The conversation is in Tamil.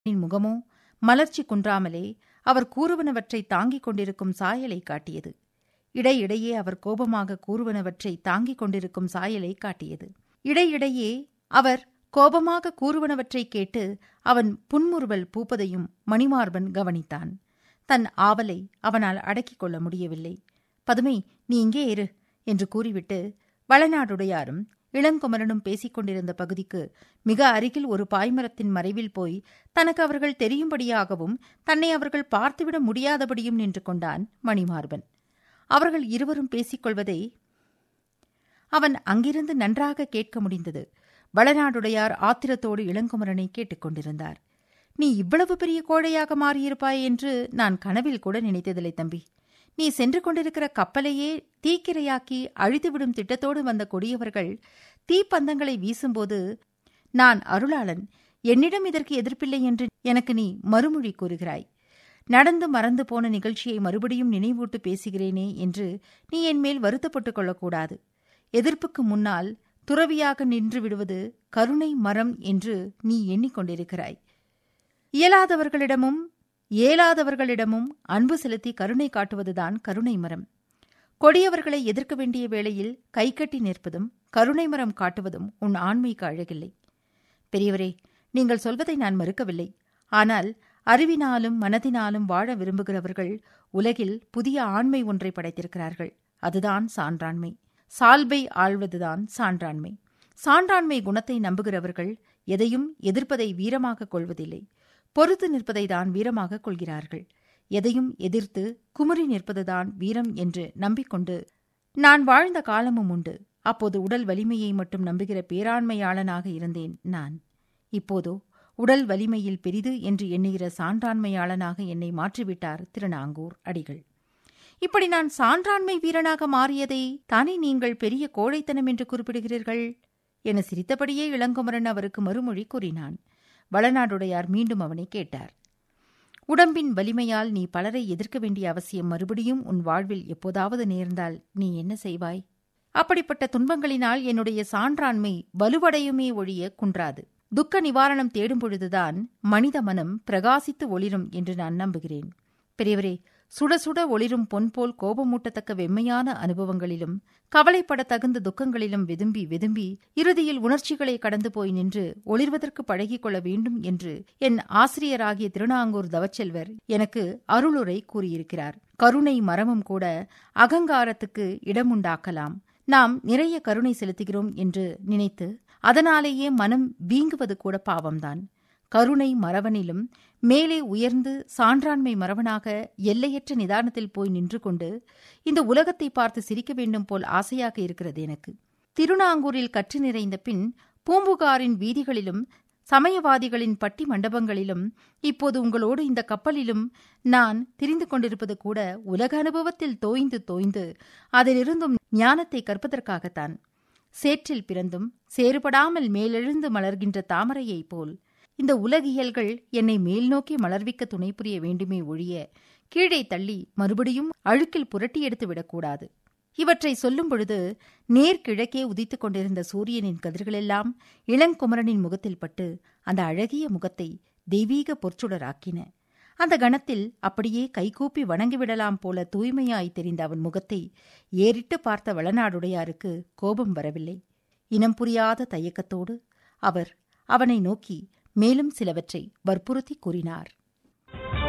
முகமோ மலர்ச்சி குன்றாமலே அவர் கூறுவனவற்றை தாங்கிக் கொண்டிருக்கும் சாயலை காட்டியது இடையிடையே அவர் கோபமாக கூறுவனவற்றை தாங்கிக் கொண்டிருக்கும் சாயலை காட்டியது இடையிடையே அவர் கோபமாக கூறுவனவற்றை கேட்டு அவன் புன்முறுவல் பூப்பதையும் மணிமார்பன் கவனித்தான் தன் ஆவலை அவனால் அடக்கிக் கொள்ள முடியவில்லை பதுமை நீ இங்கே இரு என்று கூறிவிட்டு வளநாடுடையாரும் இளங்குமரனும் பேசிக் கொண்டிருந்த பகுதிக்கு மிக அருகில் ஒரு பாய்மரத்தின் மறைவில் போய் தனக்கு அவர்கள் தெரியும்படியாகவும் தன்னை அவர்கள் பார்த்துவிட முடியாதபடியும் நின்று கொண்டான் மணிமார்பன் அவர்கள் இருவரும் பேசிக் கொள்வதை அவன் அங்கிருந்து நன்றாக கேட்க முடிந்தது வளநாடுடையார் ஆத்திரத்தோடு இளங்குமரனை கேட்டுக்கொண்டிருந்தார் நீ இவ்வளவு பெரிய கோழையாக மாறியிருப்பாய் என்று நான் கனவில் கூட நினைத்ததில்லை தம்பி நீ சென்று கொண்டிருக்கிற கப்பலையே தீக்கிரையாக்கி அழித்துவிடும் திட்டத்தோடு வந்த கொடியவர்கள் தீப்பந்தங்களை வீசும்போது நான் அருளாளன் என்னிடம் இதற்கு எதிர்ப்பில்லை என்று எனக்கு நீ மறுமொழி கூறுகிறாய் நடந்து மறந்து போன நிகழ்ச்சியை மறுபடியும் நினைவூட்டு பேசுகிறேனே என்று நீ என் மேல் வருத்தப்பட்டுக் கொள்ளக்கூடாது எதிர்ப்புக்கு முன்னால் துறவியாக நின்று விடுவது கருணை மரம் என்று நீ எண்ணிக்கொண்டிருக்கிறாய் இயலாதவர்களிடமும் இயலாதவர்களிடமும் அன்பு செலுத்தி கருணை காட்டுவதுதான் கருணை மரம் கொடியவர்களை எதிர்க்க வேண்டிய வேளையில் கைகட்டி நிற்பதும் கருணை மரம் காட்டுவதும் உன் ஆண்மைக்கு அழகில்லை பெரியவரே நீங்கள் சொல்வதை நான் மறுக்கவில்லை ஆனால் அறிவினாலும் மனதினாலும் வாழ விரும்புகிறவர்கள் உலகில் புதிய ஆண்மை ஒன்றை படைத்திருக்கிறார்கள் அதுதான் சான்றாண்மை சால்பை ஆழ்வதுதான் சான்றாண்மை சான்றாண்மை குணத்தை நம்புகிறவர்கள் எதையும் எதிர்ப்பதை வீரமாக கொள்வதில்லை பொறுத்து நிற்பதை தான் வீரமாக கொள்கிறார்கள் எதையும் எதிர்த்து குமுறி நிற்பதுதான் வீரம் என்று நம்பிக்கொண்டு நான் வாழ்ந்த காலமும் உண்டு அப்போது உடல் வலிமையை மட்டும் நம்புகிற பேராண்மையாளனாக இருந்தேன் நான் இப்போதோ உடல் வலிமையில் பெரிது என்று எண்ணுகிற சான்றாண்மையாளனாக என்னை மாற்றிவிட்டார் திருநாங்கூர் அடிகள் இப்படி நான் சான்றாண்மை வீரனாக மாறியதை தானே நீங்கள் பெரிய கோழைத்தனம் என்று குறிப்பிடுகிறீர்கள் என சிரித்தபடியே இளங்குமரன் அவருக்கு மறுமொழி கூறினான் வளநாடுடையார் மீண்டும் அவனை கேட்டார் உடம்பின் வலிமையால் நீ பலரை எதிர்க்க வேண்டிய அவசியம் மறுபடியும் உன் வாழ்வில் எப்போதாவது நேர்ந்தால் நீ என்ன செய்வாய் அப்படிப்பட்ட துன்பங்களினால் என்னுடைய சான்றாண்மை வலுவடையுமே ஒழிய குன்றாது துக்க நிவாரணம் தேடும் பொழுதுதான் மனித மனம் பிரகாசித்து ஒளிரும் என்று நான் நம்புகிறேன் பெரியவரே சுட சுட ஒளிரும் பொன் போல் கோபமூட்டத்தக்க வெம்மையான அனுபவங்களிலும் கவலைப்பட தகுந்த துக்கங்களிலும் வெதும்பி வெதும்பி இறுதியில் உணர்ச்சிகளை கடந்து போய் நின்று ஒளிர்வதற்கு பழகிக் கொள்ள வேண்டும் என்று என் ஆசிரியராகிய திருநாங்கூர் தவச்செல்வர் எனக்கு அருளுரை கூறியிருக்கிறார் கருணை மரமும் கூட அகங்காரத்துக்கு இடமுண்டாக்கலாம் நாம் நிறைய கருணை செலுத்துகிறோம் என்று நினைத்து அதனாலேயே மனம் வீங்குவது கூட பாவம்தான் கருணை மறவனிலும் மேலே உயர்ந்து சான்றாண்மை மறவனாக எல்லையற்ற நிதானத்தில் போய் நின்று கொண்டு இந்த உலகத்தை பார்த்து சிரிக்க வேண்டும் போல் ஆசையாக இருக்கிறது எனக்கு திருநாங்கூரில் கற்று நிறைந்த பின் பூம்புகாரின் வீதிகளிலும் சமயவாதிகளின் பட்டி மண்டபங்களிலும் இப்போது உங்களோடு இந்த கப்பலிலும் நான் திரிந்து கொண்டிருப்பது கூட உலக அனுபவத்தில் தோய்ந்து தோய்ந்து அதிலிருந்தும் ஞானத்தை கற்பதற்காகத்தான் சேற்றில் பிறந்தும் சேறுபடாமல் மேலெழுந்து மலர்கின்ற தாமரையைப் போல் இந்த உலகியல்கள் என்னை மேல் நோக்கி மலர்விக்க துணை புரிய வேண்டுமே ஒழிய கீழே தள்ளி மறுபடியும் அழுக்கில் புரட்டி எடுத்து விடக்கூடாது இவற்றை சொல்லும் பொழுது நேர்கிழக்கே உதித்துக் கொண்டிருந்த சூரியனின் கதிர்களெல்லாம் இளங்குமரனின் முகத்தில் பட்டு அந்த அழகிய முகத்தை தெய்வீக பொற்சுடராக்கின அந்த கணத்தில் அப்படியே கைகூப்பி வணங்கிவிடலாம் போல தூய்மையாய் தெரிந்த அவன் முகத்தை ஏறிட்டு பார்த்த வளநாடுடையாருக்கு கோபம் வரவில்லை இனம் புரியாத தயக்கத்தோடு அவர் அவனை நோக்கி மேலும் சிலவற்றை வற்புறுத்தி கூறினார்